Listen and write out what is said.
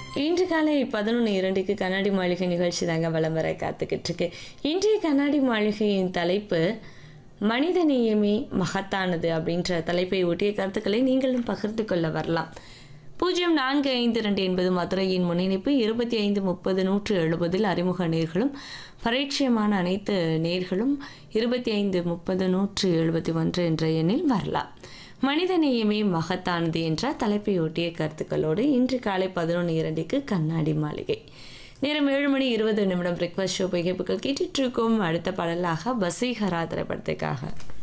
இன்று காலை பதினொன்று இரண்டுக்கு கண்ணாடி மாளிகை நிகழ்ச்சி தாங்க வலம் வர காத்துக்கிட்டு இருக்கு இன்றைய கண்ணாடி மாளிகையின் தலைப்பு மனித நேயமே மகத்தானது அப்படின்ற தலைப்பை ஒட்டிய கருத்துக்களை நீங்களும் பகிர்ந்து கொள்ள வரலாம் பூஜ்ஜியம் நான்கு ஐந்து ரெண்டு என்பது மதுரையின் முன்னிணைப்பு இருபத்தி ஐந்து முப்பது நூற்று எழுபதில் அறிமுக நேர்களும் பரிச்சயமான அனைத்து நேர்களும் இருபத்தி ஐந்து முப்பது நூற்று எழுபத்தி ஒன்று என்ற எண்ணில் வரலாம் மனித நேயமே மகத்தானது என்ற தலைப்பை ஒட்டிய கருத்துக்களோடு இன்று காலை பதினொன்று இரண்டுக்கு கண்ணாடி மாளிகை நேரம் ஏழு மணி இருபது நிமிடம் பிரேக்ஃபாஸ்ட் ஷோ பகிர்ப்புகள் கேட்டுட்டு இருக்கோம் அடுத்த பாடலாக வசீகரா திரைப்படத்துக்காக